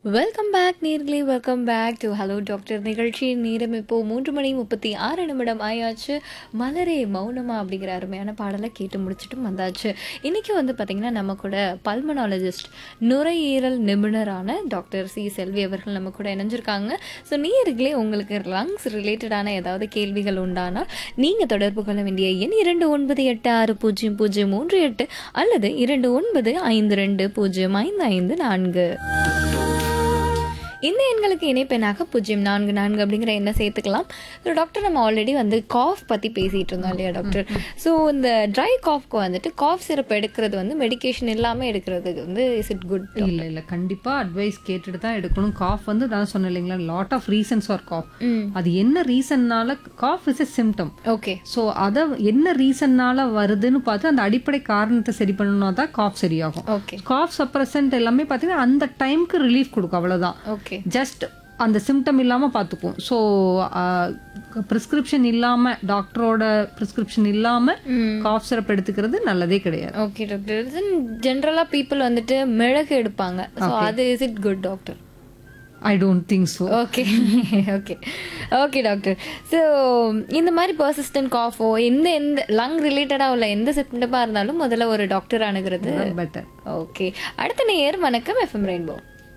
Welcome back நேர்களே welcome back to hello doctor நிகழ்ச்சி நேரம் இப்போ மூன்று மணி முப்பத்தி ஆறு நிமிடம் ஆயாச்சு மலரே மௌனமா அப்படிங்கிற அருமையான பாடலை கேட்டு முடிச்சுட்டு வந்தாச்சு இன்னைக்கு வந்து பார்த்திங்கன்னா நம்ம கூட பல்மனாலஜிஸ்ட் நுரையீரல் நிபுணரான டாக்டர் சி செல்வி அவர்கள் நம்ம கூட இணைஞ்சிருக்காங்க ஸோ நேர்களே உங்களுக்கு லங்ஸ் ரிலேட்டடான ஏதாவது கேள்விகள் உண்டானால் நீங்கள் தொடர்பு கொள்ள வேண்டிய எண் இரண்டு ஒன்பது எட்டு ஆறு பூஜ்ஜியம் பூஜ்ஜியம் மூன்று எட்டு அல்லது இரண்டு ஒன்பது ஐந்து ரெண்டு பூஜ்ஜியம் ஐந்து ஐந்து நான்கு இந்த எண்களுக்கு இணைப்பெண்ணாக பூஜ்ஜியம் நான்கு நான்கு அப்படிங்கிற எண்ணை சேர்த்துக்கலாம் ஸோ டாக்டர் நம்ம ஆல்ரெடி வந்து காஃப் பற்றி பேசிகிட்டு இருந்தோம் இல்லையா டாக்டர் ஸோ இந்த ட்ரை காஃப்க்கு வந்துட்டு காஃப் சிரப் எடுக்கிறது வந்து மெடிகேஷன் இல்லாமல் எடுக்கிறதுக்கு வந்து இஸ் இட் குட் இல்ல இல்ல கண்டிப்பா அட்வைஸ் கேட்டுட்டு தான் எடுக்கணும் காஃப் வந்து நான் சொன்னேன் இல்லைங்களா lot of reasons are cough அது என்ன ரீசன்னால cough is a symptom okay so அதை என்ன ரீசன்னால வருதுன்னு பார்த்து அந்த அடிப்படை காரணத்தை சரி பண்ணணும்னா தான் காஃப் சரியாகும் ஓகே காஃப் சப்ரசன்ட் எல்லாமே பார்த்தீங்கன்னா அந்த டைம்க்கு ரிலீஃப் கொடுக்கும் அவ்வளவுதான் ஓகே ஜஸ்ட் அந்த சிம்டம் இல்லாம பார்த்துக்கும் ஸோ ப்ரிஸ்கிரிப்ஷன் இல்லாம டாக்டரோட ப்ரிஸ்கிரிப்ஷன் இல்லாம காஃப் சிரப் எடுத்துக்கிறது நல்லதே கிடையாது ஓகே டாக்டர் ஜென்ரலாக பீப்புள் வந்துட்டு மிளகு எடுப்பாங்க ஸோ அது is it good doctor I don't think so okay okay okay doctor so இந்த மாதிரி பர்சிஸ்டன்ட் காஃபோ எந்த எந்த லங் ரிலேட்டடாக உள்ள எந்த சிம்டமாக இருந்தாலும் முதல்ல ஒரு டாக்டர் அணுகிறது பெட்டர் ஓகே அடுத்த நேயர் வணக்கம் எஃப்எம் ரெயின்போ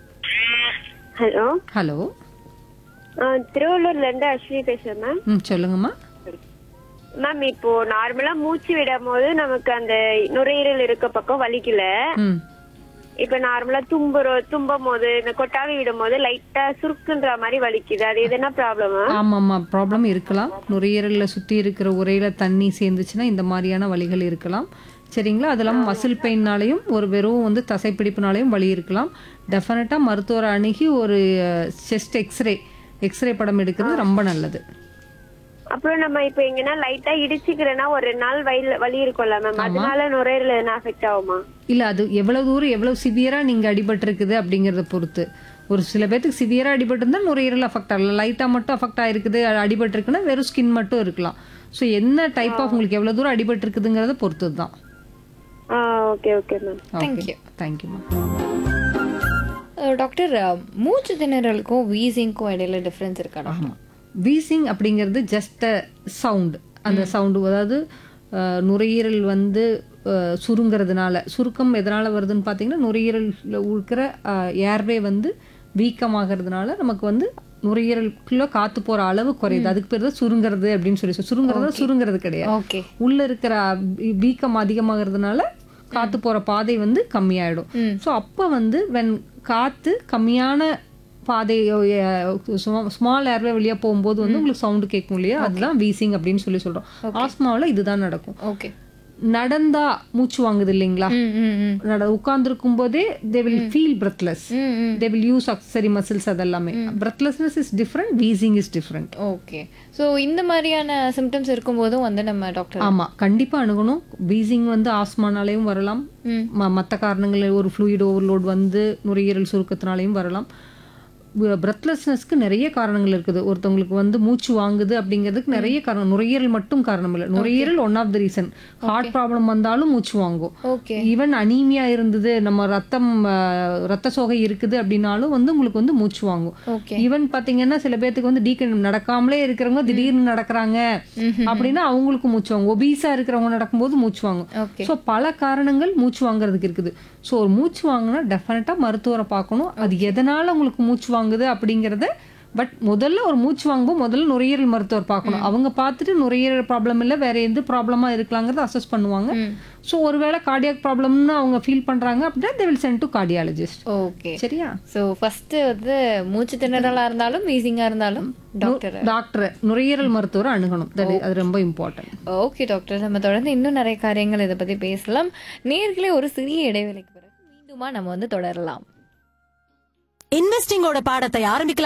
ஹலோ ஹலோ திருவள்ளூர்ல இருந்து அஸ்வினி பேசுறேன் மேம் ம் சொல்லுங்கம்மா மேம் இப்போ நார்மலா மூச்சு விடும் போது நமக்கு அந்த நுரையீரல் இருக்க பக்கம் வலிக்கல ம் இப்ப நார்மலா தும்புறோம் தும்பும் போது இந்த கொட்டாவி விடும் போது லைட்டா சுருக்குன்ற மாதிரி வலிக்குது அது எதுனா ப்ராப்ளமா ஆமாம்மா ப்ராப்ளம் இருக்கலாம் நுரையீரலில் சுற்றி இருக்கிற உரையில தண்ணி சேர்ந்துச்சுன்னா இந்த மாதிரியான வலிகள் இருக்கலாம் சரிங்களா அது இல்லாமல் மசில் பெயின்னாலையும் ஒரு வெறும் வந்து தசைப்பிடிப்புனாலையும் வலி இருக்கலாம் டெஃபினட்டாக மருத்துவரை அணுகி ஒரு செஸ்ட் எக்ஸ்ரே எக்ஸ்ரே படம் எடுக்கிறது ரொம்ப நல்லது அப்புறம் நம்ம இப்ப எங்கன்னா லைட்டா இடிச்சுக்கிறேன்னா ஒரு ரெண்டு நாள் வயல் வலி இருக்கும்ல மேம் அதனால நுரையீரல் எதுனா அஃபெக்ட் ஆகுமா இல்லை அது எவ்வளவு தூரம் எவ்வளவு சிவியராக நீங்கள் அடிபட்டிருக்குது அப்படிங்கிறத பொறுத்து ஒரு சில பேர்த்துக்கு சிவியராக அடிபட்டிருந்தா நுரையீரல் அஃபெக்ட் ஆகல லைட்டாக மட்டும் அஃபெக்ட் ஆயிருக்குது அடிபட்டிருக்குன்னா வெறும் ஸ்கின் மட்டும் இருக்கலாம் ஸோ என்ன டைப் ஆஃப் உங்களுக்கு எவ்வளோ தூரம் அடிபட்டிருக்குதுங்கிறத பொறுத்து தான் ஆ okay okay ma'am Thank you. தேங்க்யூம்மா டாக்டர் மூச்சு திணறலுக்கும் வீசிங்க்கும் இடையில டிஃப்ரென்ஸ் இருக்கா டாக்டர் ஆமாம் வீசிங் அப்படிங்கிறது ஜஸ்ட் அ சவுண்டு அந்த சவுண்டு அதாவது அஹ், நுரையீரல் வந்து அஹ், சுருங்கிறதுனால சுருக்கம் எதனால் வருதுன்னு பார்த்தீங்கன்னா நுரையீரலில் இருக்கிற ஏர்வே வந்து வீக்கமாகிறதுனால நமக்கு வந்து நுரையீரலுக்குள்ள காத்து போற அளவு குறையுது அதுக்கு பேர் தான் சுருங்கிறது அப்படின்னு சொல்லி சொல்லி சுருங்கிறது சுருங்கிறது கிடையாது ஓகே உள்ள இருக்கிற வீ- வீக்கம் அதிகமாகிறதுனால காத்து போற பாதை வந்து கம்மியாயிடும் ஸோ அப்போ வந்து வென் காத்து கம்மியான பாதை ஸ்மால் ஏர்வே வழியா போகும்போது வந்து உங்களுக்கு சவுண்டு கேட்கும் இல்லையா அதுதான் வீசிங் அப்படின்னு சொல்லி சொல்றோம் ஆஸ்மாவில் இதுதான் நடக்கும் ஓகே நடந்தா மூச்சு வாங்குது இல்லைங்களா ம் ம் ம் நட உட்கார்ந்துருக்கும் போதே they will feel breathless hmm hmm they will use accessory muscles அதெல்லாமே breathlessness is different wheezing is different okay so இந்த மாதிரியான சிம்டம்ஸ் இருக்கும்போதும் வந்து நம்ம டாக்டர் ஆமா கண்டிப்பா அணுகணும் வீசிங் வந்து ஆஸ்மானாலையும் வரலாம் ம். ம- மத்த காரணங்கள் ஒரு ஃப்ளூயிட் ஓவர்லோட் வந்து நுரையீரல் சுருக்கத்தினாலையும் வரலாம் பிரெத்லெஸ்னஸ்க்கு நிறைய காரணங்கள் இருக்குது ஒருத்தவங்களுக்கு வந்து மூச்சு வாங்குது அப்படிங்கிறதுக்கு நிறைய காரணம் நுரையீரல் மட்டும் காரணம் இல்லை நுரையீரல் one of the reason heart problem வந்தாலும் மூச்சு வாங்கும் ஓகே ஈவன் அனீமியா இருந்தது நம்ம ரத்தம் அஹ், ரத்த சோகை இருக்குது அப்படின்னாலும் வந்து உங்களுக்கு வந்து மூச்சு வாங்கும் ஓகே ஈவன் பாத்தீங்கன்னா சில பேர்த்துக்கு வந்து டீக்கன் நடக்காமலே இருக்கிறவங்க திடீர்னு நடக்கிறாங்க அப்படின்னா அவங்களுக்கு மூச்சு வாங்கும் ஒபீஸா இருக்கிறவங்க நடக்கும்போது மூச்சு வாங்கும் ஓகே ஸோ பல காரணங்கள் மூச்சு வாங்குறதுக்கு இருக்குது ஸோ ஒரு மூச்சு வாங்கினா டெஃபினட்டாக மருத்துவரை பார்க்கணும் அது எதனால உங்களுக்கு மூச்சு வாங்குது அப்படிங்கிறத பட் முதல்ல ஒரு மூச்சு வாங்கும்போது முதல்ல நுரையீரல் மருத்துவர் பார்க்கணும் அவங்க பார்த்துட்டு நுரையீரல் ப்ராப்ளம் இல்லை வேற எந்த ப்ராப்ளமா இருக்கலாங்கிறத அசஸ் பண்ணுவாங்க ஸோ ஒருவேளை கார்டியாக் ப்ராப்ளம்னு அவங்க ஃபீல் பண்றாங்க அப்படின்னா they will send to cardiologist okay சரியா ஸோ ஃபர்ஸ்ட் வந்து மூச்சு திணறலா இருந்தாலும் வீசிங்கா இருந்தாலும் டாக்டர் டாக்டர் நுரையீரல் மருத்துவரை அணுகணும் That is- அது ரொம்ப இம்பார்ட்டன்ட் ஓகே டாக்டர் நம்ம தொடர்ந்து இன்னும் நிறைய காரியங்கள் இதை பத்தி பேசலாம் நேர்களே ஒரு சிறிய இடைவேளைக்கு பிறகு மீண்டுமா நம்ம வந்து தொடரலாம் இன்வெஸ்டிங்கோட பாடத்தை ஆரம்பிக்கலாம்